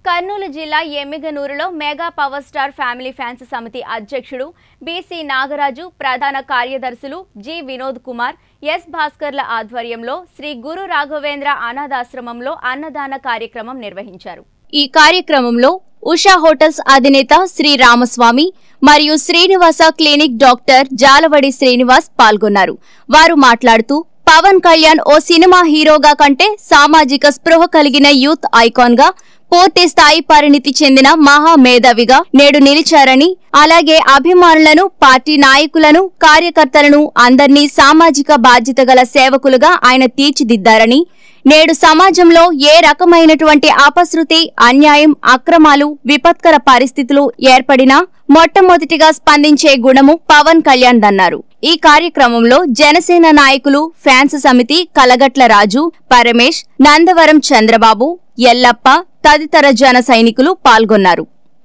కర్నూలు జిల్లా ఎమ్మిగనూరులో mega power star family fans సమితి అధ్యక్షుడు బీసీ నాగరాజు ప్రధాన కార్యదర్శులు జి వినోద్ కుమార్ ఎస్ భాస్కర్ల ఆధ్వర్యంలో శ్రీ గురు రాఘవేంద్ర అనాథాశ్రమంలో అన్నదాన కార్యక్రమం నిర్వహించారు ఈ కార్యక్రమంలో ఉషా హోటల్స్ అధినేత శ్రీ రామస్వామి మరియు శ్రీనివాస క్లినిక్ డాక్టర్ జాలవడి శ్రీనివాస్ పాల్గొన్నారు వారు మాట్లాడుతూ పవన్ కళ్యాణ్ ఓ సినిమా హీరోగా కంటే సామాజిక స్పృహ కలిగిన యూత్ ఐకాన్ గా పూర్తి స్థాయి పరిణితి చెందిన మహా మేధావిగా నేడు నిలిచారని అలాగే అభిమానులను పార్టీ నాయకులను కార్యకర్తలను అందర్నీ సామాజిక బాధ్యత గల సేవకులుగా ఆయన తీర్చిదిద్దారని నేడు సమాజంలో ఏ రకమైనటువంటి అపశృతి అన్యాయం అక్రమాలు విపత్కర పరిస్థితులు ఏర్పడినా మొట్టమొదటిగా స్పందించే గుణము పవన్ కళ్యాణ్ దన్నారు ఈ కార్యక్రమంలో జనసేన నాయకులు ఫ్యాన్స్ సమితి కలగట్ల రాజు పరమేష్ నందవరం చంద్రబాబు ఎల్లప్ప తదితర జన సైనికులు పాల్గొన్నారు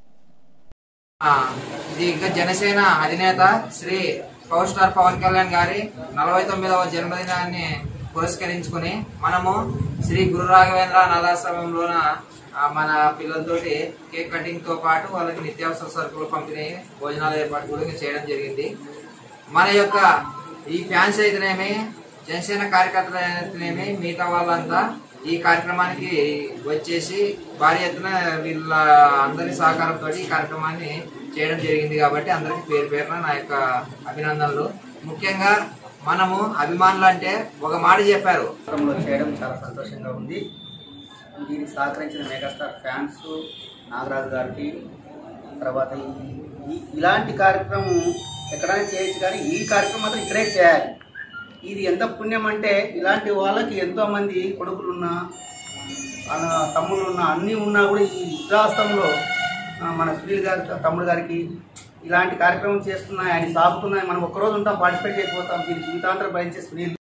ఆ, ఇది ఇంకా జనసేన అధినేత శ్రీ పవర్ స్టార్ పవన్ కళ్యాణ్ గారి నలభై తొమ్మిదవ జన్మదినాన్ని పురస్కరించుకుని మనము శ్రీ గురు రాఘవేంద్ర అనాథాశ్రమంలోన ఆ, మన పిల్లలతోటి కేక్ కటింగ్ తో పాటు వాళ్ళకి నిత్యావసర సరుకులు పంపిణీ భోజనాల ఏర్పాటు కూడా చేయడం జరిగింది మన యొక్క ఈ ఫ్యాన్స్ అయితేనేమి జనసేన కార్యకర్తలు అయితేనేమి మిగతా వాళ్ళంతా ఈ కార్యక్రమానికి వచ్చేసి భారీ ఎత్తున వీళ్ళ అందరి సహకారంతో ఈ కార్యక్రమాన్ని చేయడం జరిగింది కాబట్టి అందరికి పేరు పేరున నా యొక్క అభినందనలు ముఖ్యంగా మనము అభిమానులు అంటే ఒక మాట చెప్పారు కార్యక్రమంలో చేయడం చాలా సంతోషంగా ఉంది దీనికి సహకరించిన మెగాస్టార్ ఫ్యాన్స్ నాగరాజు గారికి తర్వాత ఈ- ఈ- ఇలాంటి కార్యక్రమం ఎక్కడైనా చేయొచ్చు కానీ ఈ కార్యక్రమం మాత్రం ఇక్కడే చేయాలి ఇది ఎంత పుణ్యం అంటే ఇలాంటి వాళ్ళకి ఎంతో మంది కొడుకులున్నా మన తమ్ముళ్ళు ఉన్నా అన్నీ ఉన్నా కూడా ఈ వృద్ధాశ్రమంలో ఆ, మన సునీల్ గారి తమ్ముడు గారికి ఇలాంటి కార్యక్రమం చేస్తున్నాయి ఆయన సాగుతున్నాయి మనం ఒక్కరోజు ఉంటాం పార్టిసిపేట్ చేయకపోతాం దీనికి జీవితాంతరం భరించే సునీల్